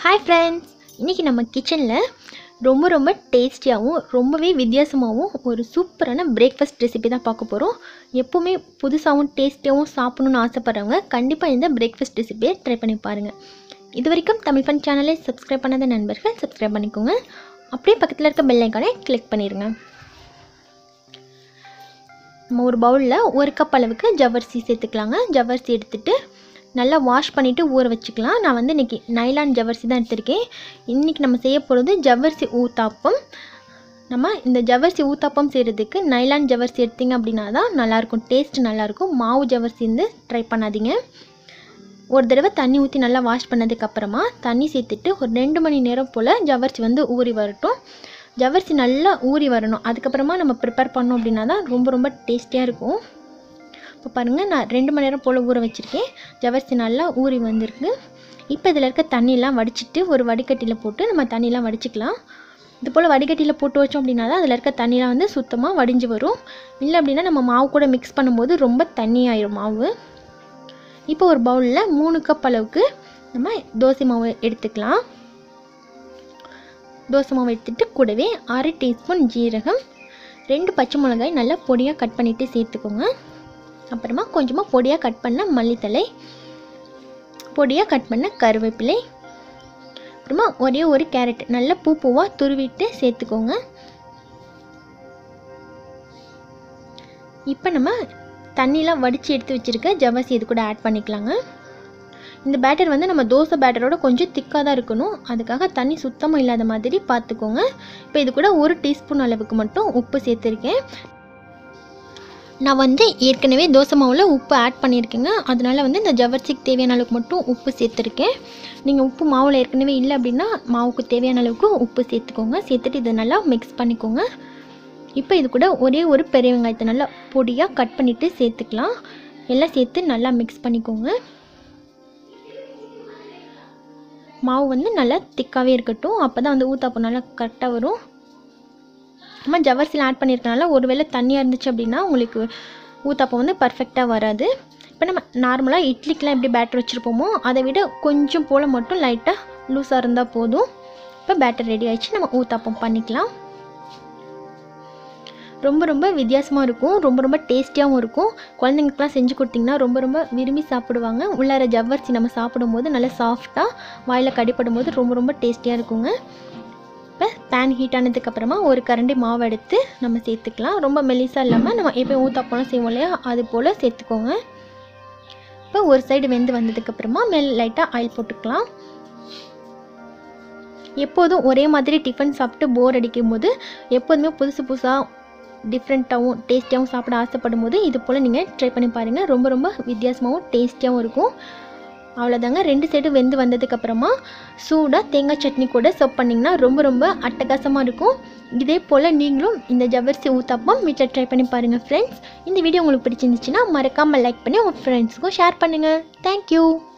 hi friends இன்றைக்கி நம்ம கிச்சனில் ரொம்ப ரொம்ப டேஸ்டியாகவும் ரொம்பவே வித்தியாசமாகவும் ஒரு சூப்பரான பிரேக்ஃபாஸ்ட் ரெசிபி தான் பார்க்க போகிறோம் எப்போவுமே புதுசாகவும் டேஸ்டியாகவும் சாப்பிடணும்னு ஆசைப்பட்றவங்க கண்டிப்பாக இந்த பிரேக்ஃபாஸ்ட் ரெசிபியை ட்ரை பண்ணி பாருங்கள் இது வரைக்கும் தமிழ் ஃபன் சேனலை சப்ஸ்கிரைப் பண்ணாத நண்பர்கள் சப்ஸ்கிரைப் பண்ணிக்கோங்க அப்படியே பக்கத்தில் இருக்க பெல் ஐக்கானை கிளிக் பண்ணிடுங்க நம்ம ஒரு பவுலில் ஒரு கப் அளவுக்கு ஜவ்வரிசி சேர்த்துக்கலாங்க ஜவ்வரிசி எடுத்துட்டு நல்லா வாஷ் பண்ணிவிட்டு ஊற வச்சுக்கலாம் நான் வந்து இன்றைக்கி நைலான் ஜவ்வரிசி தான் எடுத்திருக்கேன் இன்றைக்கி நம்ம செய்ய போகிறது ஜவ்வரிசி ஊத்தாப்பம் நம்ம இந்த ஜவ்வரிசி ஊத்தாப்பம் செய்கிறதுக்கு நைலான் ஜவ்வரிசி எடுத்தீங்க அப்படின்னா தான் நல்லாயிருக்கும் டேஸ்ட் நல்லாயிருக்கும் மாவு ஜவ்வரிசி வந்து ட்ரை பண்ணாதீங்க ஒரு தடவை தண்ணி ஊற்றி நல்லா வாஷ் பண்ணதுக்கப்புறமா தண்ணி சேர்த்துட்டு ஒரு ரெண்டு மணி நேரம் போல் ஜவ்வரிசி வந்து ஊறி வரட்டும் ஜவ்வரிசி நல்லா ஊறி வரணும் அதுக்கப்புறமா நம்ம ப்ரிப்பேர் பண்ணோம் அப்படின்னா தான் ரொம்ப ரொம்ப டேஸ்டியாக இருக்கும் இப்போ பாருங்கள் நான் ரெண்டு மணி நேரம் போல் ஊற வச்சுருக்கேன் ஜவ்வரிசி நல்லா ஊறி வந்திருக்கு இப்போ இதில் இருக்க தண்ணியெல்லாம் வடிச்சிட்டு ஒரு வடிகட்டியில் போட்டு நம்ம தண்ணியெல்லாம் வடிச்சிக்கலாம் இது போல் வடிகட்டியில் போட்டு வச்சோம் அப்படின்னா தான் அதில் இருக்க தண்ணியெலாம் வந்து சுத்தமாக வடிஞ்சு வரும் இல்லை அப்படின்னா நம்ம மாவு கூட மிக்ஸ் பண்ணும்போது ரொம்ப தண்ணி ஆயிரும் மாவு இப்போ ஒரு பவுலில் மூணு கப் அளவுக்கு நம்ம தோசை மாவு எடுத்துக்கலாம் தோசை மாவு எடுத்துகிட்டு கூடவே அரை டீஸ்பூன் ஜீரகம் ரெண்டு பச்சை மிளகாய் நல்லா பொடியாக கட் பண்ணிவிட்டு சேர்த்துக்கோங்க அப்புறமா கொஞ்சமாக பொடியாக கட் பண்ண மல்லித்தலை பொடியாக கட் பண்ண கருவேப்பிலை அப்புறமா ஒரே ஒரு கேரட் நல்லா பூ பூவாக துருவிட்டு சேர்த்துக்கோங்க இப்போ நம்ம தண்ணிலாம் வடித்து எடுத்து வச்சுருக்க ஜவ்வரிசி இது கூட ஆட் பண்ணிக்கலாங்க இந்த பேட்டர் வந்து நம்ம தோசை பேட்டரோட கொஞ்சம் திக்காக தான் இருக்கணும் அதுக்காக தண்ணி சுத்தமாக இல்லாத மாதிரி பார்த்துக்கோங்க இப்போ இது கூட ஒரு டீஸ்பூன் அளவுக்கு மட்டும் உப்பு சேர்த்துருக்கேன் நான் வந்து ஏற்கனவே தோசை மாவில் உப்பு ஆட் பண்ணியிருக்கேங்க அதனால் வந்து இந்த ஜவ்வரிசிக்கு தேவையான அளவுக்கு மட்டும் உப்பு சேர்த்துருக்கேன் நீங்கள் உப்பு மாவில் ஏற்கனவே இல்லை அப்படின்னா மாவுக்கு தேவையான அளவுக்கு உப்பு சேர்த்துக்கோங்க சேர்த்துட்டு இதை நல்லா மிக்ஸ் பண்ணிக்கோங்க இப்போ இது கூட ஒரே ஒரு பெரிய வெங்காயத்தை நல்லா பொடியாக கட் பண்ணிவிட்டு சேர்த்துக்கலாம் எல்லாம் சேர்த்து நல்லா மிக்ஸ் பண்ணிக்கோங்க மாவு வந்து நல்லா திக்காகவே இருக்கட்டும் அப்போ தான் வந்து ஊத்தாப்பம் நல்லா கரெக்டாக வரும் நம்ம ஜவ்வரிசியில் ஆட் பண்ணியிருக்கனால ஒருவேளை தண்ணியாக இருந்துச்சு அப்படின்னா உங்களுக்கு ஊத்தாப்பம் வந்து பர்ஃபெக்டாக வராது இப்போ நம்ம நார்மலாக இட்லிக்கெலாம் எப்படி பேட்டர் வச்சுருப்போமோ அதை விட கொஞ்சம் போல் மட்டும் லைட்டாக லூஸாக இருந்தால் போதும் இப்போ பேட்டர் ரெடி ஆயிடுச்சு நம்ம ஊத்தாப்பம் பண்ணிக்கலாம் ரொம்ப ரொம்ப வித்தியாசமாக இருக்கும் ரொம்ப ரொம்ப டேஸ்டியாகவும் இருக்கும் குழந்தைங்களுக்குலாம் செஞ்சு கொடுத்திங்கன்னா ரொம்ப ரொம்ப விரும்பி சாப்பிடுவாங்க உள்ளார ஜவ்வரிசி நம்ம சாப்பிடும்போது நல்லா சாஃப்டாக வாயில் கடிப்படும் போது ரொம்ப ரொம்ப டேஸ்டியாக இருக்குங்க இப்போ பேன் ஹீட் ஆனதுக்கப்புறமா ஒரு கரண்டி மாவு எடுத்து நம்ம சேர்த்துக்கலாம் ரொம்ப மெலிசாக இல்லாமல் நம்ம எப்போ ஊத்தாப்பம்லாம் செய்வோம் இல்லையா அது போல் சேர்த்துக்கோங்க இப்போ ஒரு சைடு வெந்து வந்ததுக்கப்புறமா மேல் லைட்டாக ஆயில் போட்டுக்கலாம் எப்போதும் ஒரே மாதிரி டிஃபன் சாப்பிட்டு போர் அடிக்கும் போது எப்போதுமே புதுசு புதுசாக டிஃப்ரெண்ட்டாகவும் டேஸ்டியாகவும் சாப்பிட ஆசைப்படும் போது இது போல் நீங்கள் ட்ரை பண்ணி பாருங்கள் ரொம்ப ரொம்ப வித்தியாசமாகவும் டேஸ்டியாகவும் இருக்கும் அவ்வளோதாங்க ரெண்டு சைடு வெந்து வந்ததுக்கப்புறமா சூடாக தேங்காய் சட்னி கூட சர்வ் பண்ணிங்கன்னா ரொம்ப ரொம்ப அட்டகாசமாக இருக்கும் இதே போல் நீங்களும் இந்த ஜவ்வரிசி ஊத்தாப்பம் வீட்டில் ட்ரை பண்ணி பாருங்கள் ஃப்ரெண்ட்ஸ் இந்த வீடியோ உங்களுக்கு பிடிச்சிருந்துச்சுன்னா மறக்காமல் லைக் பண்ணி உங்கள் ஃப்ரெண்ட்ஸுக்கும் ஷேர் பண்ணுங்கள் தேங்க்யூ